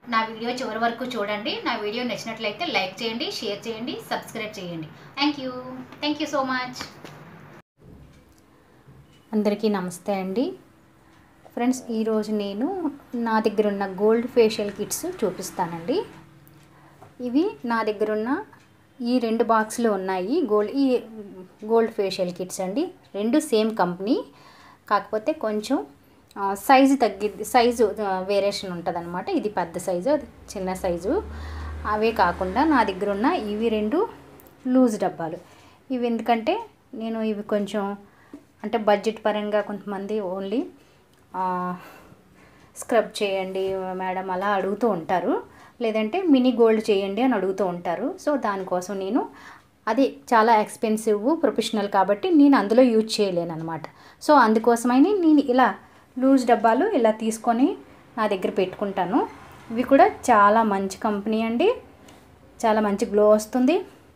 నా వీడియో చివరి వరకు చూడండి నా వీడియో నచ్చినట్లయితే లైక్ చేయండి షేర్ చేయండి సబ్స్క్రైబ్ చేయండి thank you thank you so much అందరికీ నమస్తే అండి ఫ్రెండ్స్ ఈరోజు నేను నా దగ్గర ఉన్న గోల్డ్ ఫేషియల్ కిట్స్ చూపిస్తానండి ఇవి నా దగ్గర ఉన్న ఈ రెండు బాక్స్లు ఉన్నాయి గోల్డ్ ఈ గోల్డ్ ఫేషియల్ కిట్స్ అండి రెండు సేమ్ కంపెనీ కాకపోతే కొంచెం ఆ, సైజు తగ్గిద్ది సైజు ఆ, వేరియేషన్ ఉంటుంది ఇది పెద్ద సైజు అది చిన్న సైజు అవే కాకుండా నా దగ్గర ఉన్న ఇవి రెండు లూజ్ డబ్బాలు ఇవి ఎందుకంటే నేను ఇవి కొంచెం అంటే బడ్జెట్ పరంగా కొంతమంది ఓన్లీ స్క్రబ్ చేయండి మేడం అలా అడుగుతూ ఉంటారు లేదంటే మినీ గోల్డ్ చేయండి అని అడుగుతూ ఉంటారు సో దానికోసం నేను అది చాలా ఎక్స్పెన్సివ్ ప్రొఫెషనల్ కాబట్టి నేను అందులో యూజ్ చేయలేను అనమాట సో అందుకోసమని నేను ఇలా లూజ్ డబ్బాలు ఇలా తీసుకొని నా దగ్గర పెట్టుకుంటాను ఇవి కూడా చాలా మంచి కంపెనీ అండి చాలా మంచి గ్లో వస్తుంది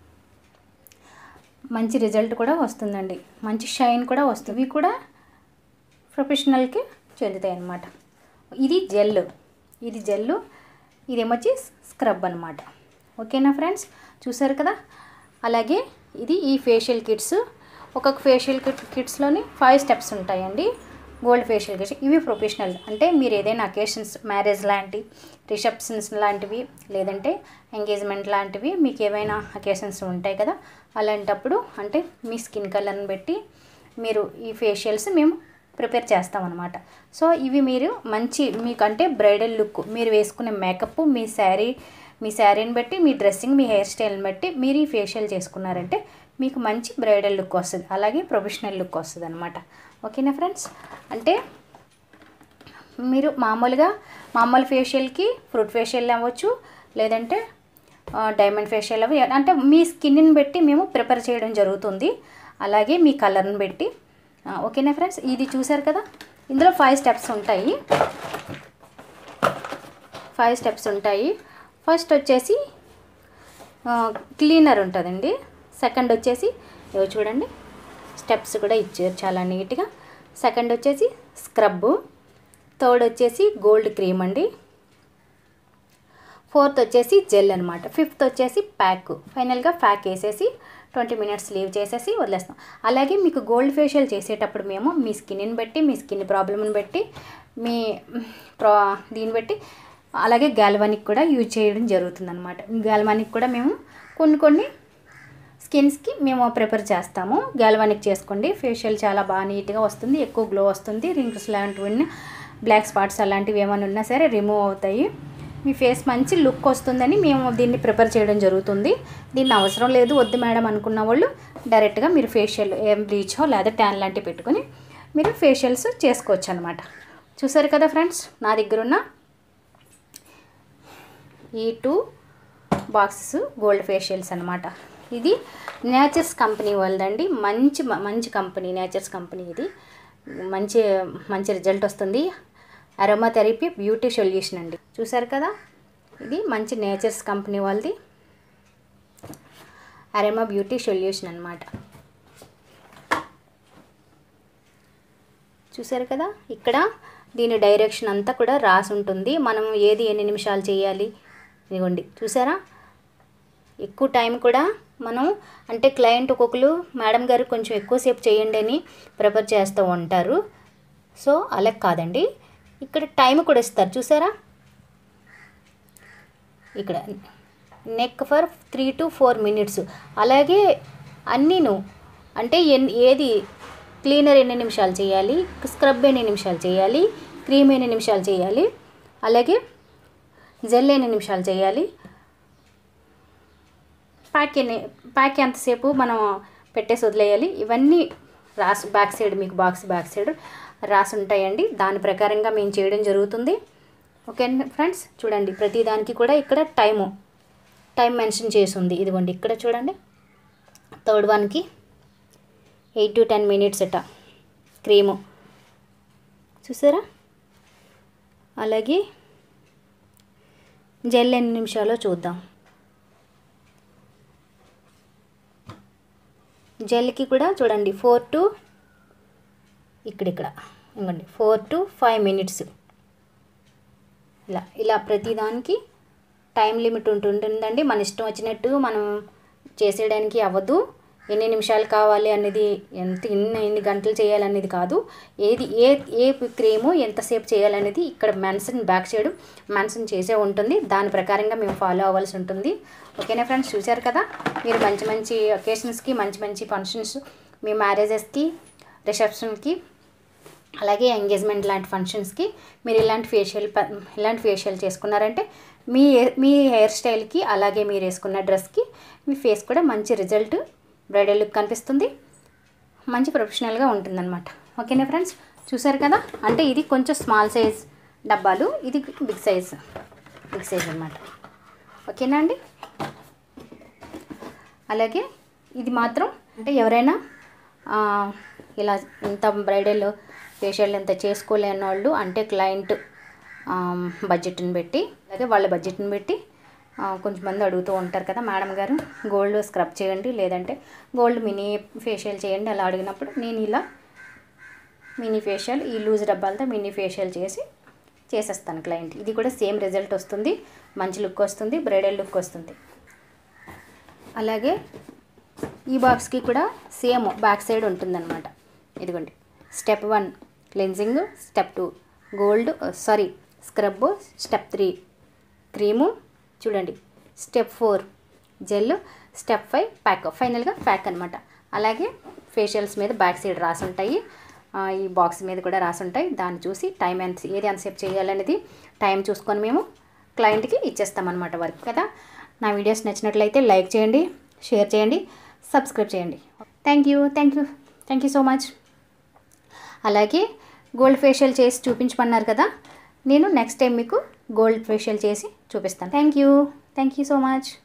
మంచి రిజల్ట్ కూడా వస్తుందండి మంచి షైన్ కూడా వస్తుంది ఇవి కూడా ప్రొఫెషనల్కి చెందుతాయి అన్నమాట ఇది జెల్ ఇది జెల్ ఇదేమొచ్చి స్క్రబ్ అనమాట ఓకేనా ఫ్రెండ్స్ చూసారు కదా అలాగే ఇది ఈ ఫేషియల్ కిట్స్ ఒక్కొక్క ఫేషియల్ కిట్ కిట్స్లోని ఫైవ్ స్టెప్స్ ఉంటాయండి గోల్డ్ ఫేషియల్ కిట్స్ ఇవి ప్రొఫెషనల్ అంటే మీరు ఏదైనా అకేషన్స్ మ్యారేజ్ లాంటి రిసెప్షన్స్ లాంటివి లేదంటే ఎంగేజ్మెంట్ లాంటివి మీకు ఏవైనా అకేషన్స్ ఉంటాయి కదా అలాంటప్పుడు అంటే మీ స్కిన్ కలర్ని బట్టి మీరు ఈ ఫేషియల్స్ మేము ప్రిపేర్ చేస్తామన్నమాట సో ఇవి మీరు మంచి మీకంటే బ్రైడల్ లుక్ మీరు వేసుకునే మేకప్ మీ శారీ మీ శారీని బట్టి మీ డ్రెస్సింగ్ మీ హెయిర్ స్టైల్ని బట్టి మీరు ఈ ఫేషియల్ చేసుకున్నారంటే మీకు మంచి బ్రైడల్ లుక్ వస్తుంది అలాగే ప్రొఫెషనల్ లుక్ వస్తుంది అనమాట ఓకేనా ఫ్రెండ్స్ అంటే మీరు మామూలుగా మామూలు ఫేషియల్కి ఫ్రూట్ ఫేషియల్ అవ్వచ్చు లేదంటే ఆ, డైమండ్ ఫేషియల్ అవి అంటే మీ స్కిన్ని బట్టి మేము ప్రిపేర్ చేయడం జరుగుతుంది అలాగే మీ కలర్ని బట్టి ఆ, ఓకేనా ఫ్రెండ్స్ ఇది చూసారు కదా ఇందులో ఫైవ్ స్టెప్స్ ఉంటాయి ఫైవ్ స్టెప్స్ ఉంటాయి ఫస్ట్ వచ్చేసి క్లీనర్ ఉంటుందండి సెకండ్ వచ్చేసి ఇవి చూడండి స్టెప్స్ కూడా ఇచ్చారు చాలా నీట్గా సెకండ్ వచ్చేసి స్క్రబ్ థర్డ్ వచ్చేసి గోల్డ్ క్రీమ్ అండి ఫోర్త్ వచ్చేసి జెల్ అనమాట ఫిఫ్త్ వచ్చేసి ప్యాక్ ఫైనల్గా ప్యాక్ వేసేసి ట్వంటీ మినిట్స్ లీవ్ చేసేసి వదిలేస్తాం అలాగే మీకు గోల్డ్ ఫేషియల్ చేసేటప్పుడు మేము మీ స్కిన్ని బట్టి మీ స్కిన్ ప్రాబ్లమ్ని బట్టి మీ ప్రా దీన్ని బట్టి అలాగే గాల్వానిక్ కూడా యూజ్ చేయడం జరుగుతుంది అనమాట గాల్వానిక్ కూడా మేము కొన్ని కొన్ని స్కిన్స్కి మేము ప్రిపేర్ చేస్తాము గాల్వానిక్ చేసుకోండి ఫేషియల్ చాలా బాగా నీట్గా వస్తుంది ఎక్కువ గ్లో వస్తుంది రింక్స్ లాంటివన్నీ బ్లాక్ స్పాట్స్ అలాంటివి ఏమైనా ఉన్నా సరే రిమూవ్ అవుతాయి మీ ఫేస్ మంచి లుక్ వస్తుందని మేము దీన్ని ప్రిపేర్ చేయడం జరుగుతుంది దీన్ని అవసరం లేదు వద్దు మేడం అనుకున్న వాళ్ళు డైరెక్ట్గా మీరు ఫేషియల్ ఏం బ్లీచో లేదా ట్యాన్ లాంటివి పెట్టుకొని మీరు ఫేషియల్స్ చేసుకోవచ్చు అనమాట చూసారు కదా ఫ్రెండ్స్ నా దగ్గర ఉన్న ఈ టూ బాక్సెస్ గోల్డ్ ఫేషియల్స్ అనమాట ఇది నేచర్స్ కంపెనీ వాళ్ళదండి మంచి మంచి కంపెనీ నేచర్స్ కంపెనీ ఇది మంచి మంచి రిజల్ట్ వస్తుంది అరోమా థెరపీ బ్యూటీ సొల్యూషన్ అండి చూసారు కదా ఇది మంచి నేచర్స్ కంపెనీ వాళ్ళది అరోమా బ్యూటీ సొల్యూషన్ అనమాట చూసారు కదా ఇక్కడ దీని డైరెక్షన్ అంతా కూడా రాసి ఉంటుంది మనం ఏది ఎన్ని నిమిషాలు చేయాలి ఇదిగోండి చూసారా ఎక్కువ టైం కూడా మనం అంటే క్లయింట్ ఒక్కొక్కరు మేడం గారు కొంచెం ఎక్కువసేపు చేయండి అని ప్రిపేర్ చేస్తూ ఉంటారు సో అలా కాదండి ఇక్కడ టైం కూడా ఇస్తారు చూసారా ఇక్కడ neck for three to four minutes అలాగే అన్నీను అంటే ఎన్ ఏది క్లీనర్ ఎన్ని నిమిషాలు చేయాలి స్క్రబ్ ఎన్ని నిమిషాలు చేయాలి క్రీమ్ ఎన్ని నిమిషాలు చేయాలి అలాగే జెల్ ఎన్ని నిమిషాలు చేయాలి ప్యాక్ ఎన్ని ప్యాక్ ఎంతసేపు మనం పెట్టేసి వదిలేయాలి ఇవన్నీ రాసి బ్యాక్ సైడ్ మీకు బాక్స్ బ్యాక్ సైడ్ రాసి ఉంటాయండి దాని ప్రకారంగా మేము చేయడం జరుగుతుంది ఓకే ఫ్రెండ్స్ చూడండి ప్రతి దానికి కూడా ఇక్కడ టైము టైం మెన్షన్ చేసి ఉంది ఇదిగోండి ఇక్కడ చూడండి థర్డ్ వన్కి ఎయిట్ టు టెన్ మినిట్స్ అట క్రీము చూసారా అలాగే జెల్ ఎన్ని నిమిషాలో చూద్దాం జెల్కి కూడా చూడండి ఫోర్ టు ఇక్కడిక్కడ ఇంకోండి ఫోర్ టు ఫైవ్ మినిట్స్ ఇలా ఇలా ప్రతిదానికి టైం లిమిట్ ఉంటుంటుందండి మన ఇష్టం వచ్చినట్టు మనం చేసేయడానికి అవ్వదు ఎన్ని నిమిషాలు కావాలి అనేది ఎంత ఎన్ని ఎన్ని గంటలు చేయాలనేది కాదు ఏది ఏ ఏ క్రీము ఎంతసేపు చేయాలనేది ఇక్కడ మెన్షన్ బ్యాక్ సైడ్ మెన్షన్ చేసే ఉంటుంది దాని ప్రకారంగా మేము ఫాలో అవ్వాల్సి ఉంటుంది ఓకేనా ఫ్రెండ్స్ చూశారు కదా మీరు మంచి మంచి ఒకేషన్స్కి మంచి మంచి ఫంక్షన్స్ మీ మ్యారేజెస్కి రిసెప్షన్కి అలాగే ఎంగేజ్మెంట్ లాంటి ఫంక్షన్స్కి మీరు ఇలాంటి ఫేషియల్ ప- ఇలాంటి ఫేషియల్ చేసుకున్నారంటే మీ మీ హెయిర్ స్టైల్కి అలాగే మీరు వేసుకున్న డ్రెస్కి మీ ఫేస్ కూడా మంచి రిజల్ట్ బ్రైడల్ లుక్ కనిపిస్తుంది మంచి ప్రొఫెషనల్గా ఉంటుందన్నమాట ఓకేనా ఫ్రెండ్స్ చూసారు కదా అంటే ఇది కొంచెం స్మాల్ సైజ్ డబ్బాలు ఇది బిగ్ సైజ్ బిగ్ సైజ్ అన్నమాట ఓకేనా అండి అలాగే ఇది మాత్రం అంటే ఎవరైనా ఆ, ఇలా ఇంత బ్రైడల్ ఫేషియల్ ఇంత చేసుకోలేని వాళ్ళు అంటే క్లయింట్ బడ్జెట్ని పెట్టి అలాగే వాళ్ళ బడ్జెట్ని పెట్టి ఆ, కొంచెం మంది అడుగుతూ ఉంటారు కదా మేడం గారు గోల్డ్ స్క్రబ్ చేయండి లేదంటే గోల్డ్ మినీ ఫేషియల్ చేయండి అలా అడిగినప్పుడు నేను ఇలా మినీ ఫేషియల్ ఈ లూజ్ డబ్బాలతో మినీ ఫేషియల్ చేసి చేసేస్తాను క్లయింట్ ఇది కూడా సేమ్ రిజల్ట్ వస్తుంది మంచి లుక్ వస్తుంది బ్రైడల్ లుక్ వస్తుంది అలాగే ఈ బాక్స్కి కూడా సేమ్ బ్యాక్ సైడ్ ఉంటుందన్నమాట ఇదిగోండి step one cleansing step two gold sorry scrub step three cream చూడండి step four gel step five pack ఫైనల్గా ప్యాక్ అనమాట అలాగే ఫేషియల్స్ మీద బ్యాక్ సైడ్ రాసి ఉంటాయి ఆ, ఈ బాక్స్ మీద కూడా రాసి ఉంటాయి దాన్ని చూసి టైం ఎంత ఏది ఎంతసేపు చేయాలనేది టైం చూసుకొని మేము క్లయింట్కి ఇచ్చేస్తామన్నమాట వర్క్ కదా నా వీడియోస్ నచ్చినట్లయితే లైక్ చేయండి షేర్ చేయండి సబ్స్క్రైబ్ చేయండి thank you thank you thank you so much అలాగే గోల్డ్ ఫేషియల్ చేసి చూపించమన్నారు కదా నేను నెక్స్ట్ టైం మీకు గోల్డ్ ఫేషియల్ చేసి చూపిస్తాను thank you thank you so much